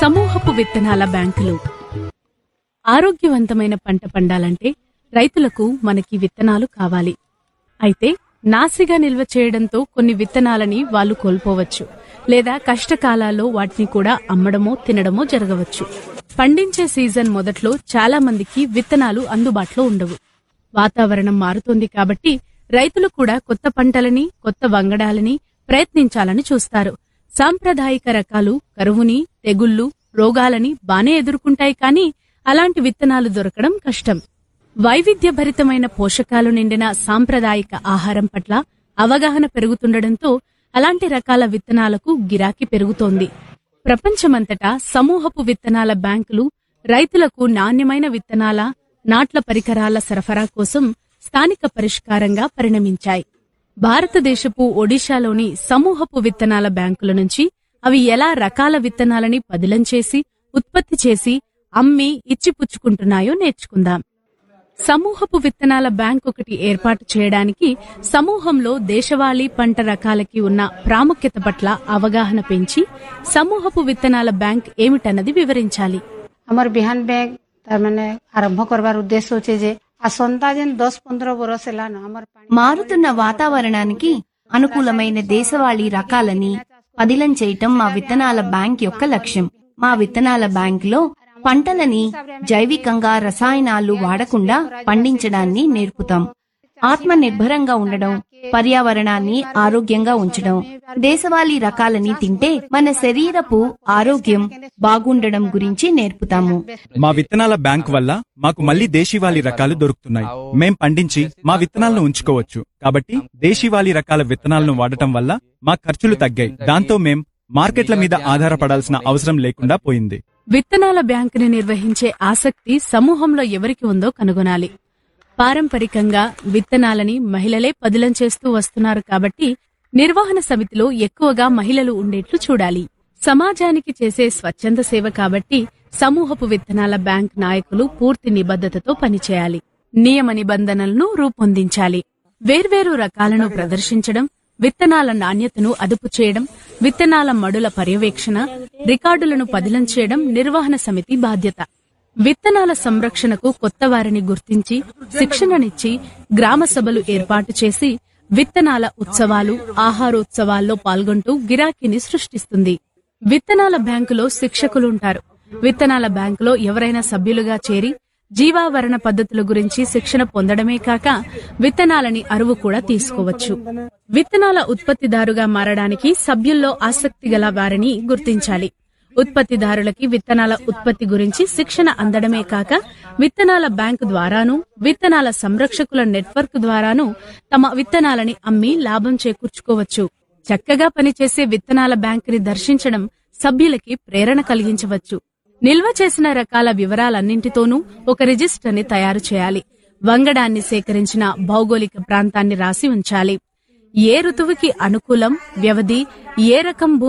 సమూహపు విత్తనాల బ్యాంకులు ఆరోగ్యవంతమైన పంట పండాలంటే రైతులకు మనకి విత్తనాలు కావాలి అయితే నాసిగా నిల్వ చేయడంతో కొన్ని విత్తనాలని వాళ్ళు కోల్పోవచ్చు లేదా కష్టకాలాల్లో వాటిని కూడా అమ్మడమో తినడమో జరగవచ్చు పండించే సీజన్ మొదట్లో చాలా మందికి విత్తనాలు అందుబాటులో ఉండవు వాతావరణం మారుతోంది కాబట్టి రైతులు కూడా కొత్త పంటలని కొత్త వంగడాలని ప్రయత్నించాలని చూస్తారు సాంప్రదాయిక రకాలు కరువుని తెగుళ్లు రోగాలని బానే ఎదుర్కొంటాయి కానీ అలాంటి విత్తనాలు దొరకడం కష్టం వైవిధ్యభరితమైన పోషకాలు నిండిన సాంప్రదాయిక ఆహారం పట్ల అవగాహన పెరుగుతుండటంతో అలాంటి రకాల విత్తనాలకు గిరాకీ పెరుగుతోంది ప్రపంచమంతటా సమూహపు విత్తనాల బ్యాంకులు రైతులకు నాణ్యమైన విత్తనాల నాట్ల పరికరాల సరఫరా కోసం స్థానిక పరిష్కారంగా పరిణమించాయి భారతదేశపు ఒడిశాలోని సమూహపు విత్తనాల బ్యాంకుల నుంచి అవి ఎలా రకాల విత్తనాలని పదిలం చేసి ఉత్పత్తి చేసి అమ్మి ఇచ్చిపుచ్చుకుంటున్నాయో నేర్చుకుందాం సమూహపు విత్తనాల బ్యాంక్ ఒకటి ఏర్పాటు చేయడానికి సమూహంలో దేశవాళీ పంట రకాలకి ఉన్న ప్రాముఖ్యత పట్ల అవగాహన పెంచి సమూహపు విత్తనాల బ్యాంక్ ఏమిటన్నది వివరించాలి আমার বিহান ব্যাগ তার মানে আরম্ভ করবার উদ্দেশ্য হচ্ছে যে আসন্তা যেন দশ পনেরো বরস হেলান আমার পানি మారుతున్న వాతావరణానికి అనుకూలమైన దేశవాళీ రకాలని పదిలం చేయటం మా విత్తనాల బ్యాంక్ యొక్క లక్ష్యం మా విత్తనాల బ్యాంకులో పంటలని జైవికంగా రసాయనాలు వాడకుండా పండించడాన్ని నేర్పుతాం ఆత్మ నిర్భరంగా ఉండడం పర్యావరణాన్ని ఆరోగ్యంగా ఉంచడం దేశవాళీ రకాలని తింటే మన శరీరపు ఆరోగ్యం బాగుండడం గురించి నేర్పుతాము మా విత్తనాల బ్యాంక్ వల్ల మాకు మళ్ళీ దేశీవాళీ రకాలు దొరుకుతున్నాయి మేం పండించి మా విత్తనాలను ఉంచుకోవచ్చు కాబట్టి దేశీవాళీ రకాల విత్తనాలను వాడటం వల్ల మా ఖర్చులు తగ్గాయి దాంతో మేం మార్కెట్ల మీద ఆధారపడాల్సిన అవసరం లేకుండా పోయింది విత్తనాల బ్యాంకుని నిర్వహించే ఆసక్తి సమూహంలో ఎవరికి ఉందో కనుగొనాలి పారంపరికంగా విత్తనాలని మహిళలే పదిలం చేస్తూ వస్తున్నారు కాబట్టి నిర్వహణ సమితిలో ఎక్కువగా మహిళలు ఉండేట్లు చూడాలి సమాజానికి చేసే స్వచ్ఛంద సేవ కాబట్టి సమూహపు విత్తనాల బ్యాంక్ నాయకులు పూర్తి నిబద్ధతతో పనిచేయాలి నియమ నిబంధనలను రూపొందించాలి వేర్వేరు రకాలను ప్రదర్శించడం విత్తనాల నాణ్యతను అదుపు చేయడం విత్తనాల మడుల పర్యవేక్షణ రికార్డులను పదిలం చేయడం నిర్వహణ సమితి బాధ్యత విత్తనాల సంరక్షణకు కొత్త వారిని గుర్తించి శిక్షణనిచ్చి గ్రామ సభలు ఏర్పాటు చేసి విత్తనాల ఉత్సవాలు ఆహారోత్సవాల్లో పాల్గొంటూ గిరాకీని సృష్టిస్తుంది విత్తనాల బ్యాంకులో శిక్షకులుంటారు విత్తనాల బ్యాంకులో ఎవరైనా సభ్యులుగా చేరి జీవావరణ పద్ధతుల గురించి శిక్షణ పొందడమే కాక విత్తనాలని అరువు కూడా తీసుకోవచ్చు విత్తనాల ఉత్పత్తిదారుగా మారడానికి సభ్యుల్లో ఆసక్తి గల వారిని గుర్తించాలి ఉత్పత్తిదారులకి విత్తనాల ఉత్పత్తి గురించి శిక్షణ అందడమే కాక విత్తనాల బ్యాంకు ద్వారాను విత్తనాల సంరక్షకుల నెట్వర్క్ ద్వారాను తమ విత్తనాలని అమ్మి లాభం చేకూర్చుకోవచ్చు చక్కగా పనిచేసే విత్తనాల బ్యాంకుని దర్శించడం సభ్యులకి ప్రేరణ కలిగించవచ్చు నిల్వ చేసిన రకాల వివరాలన్నింటితోనూ ఒక రిజిస్టర్ని తయారు చేయాలి వంగడాన్ని సేకరించిన భౌగోళిక ప్రాంతాన్ని రాసి ఉంచాలి ఏ ఋతువుకి అనుకూలం వ్యవధి ఏ రకం భూమి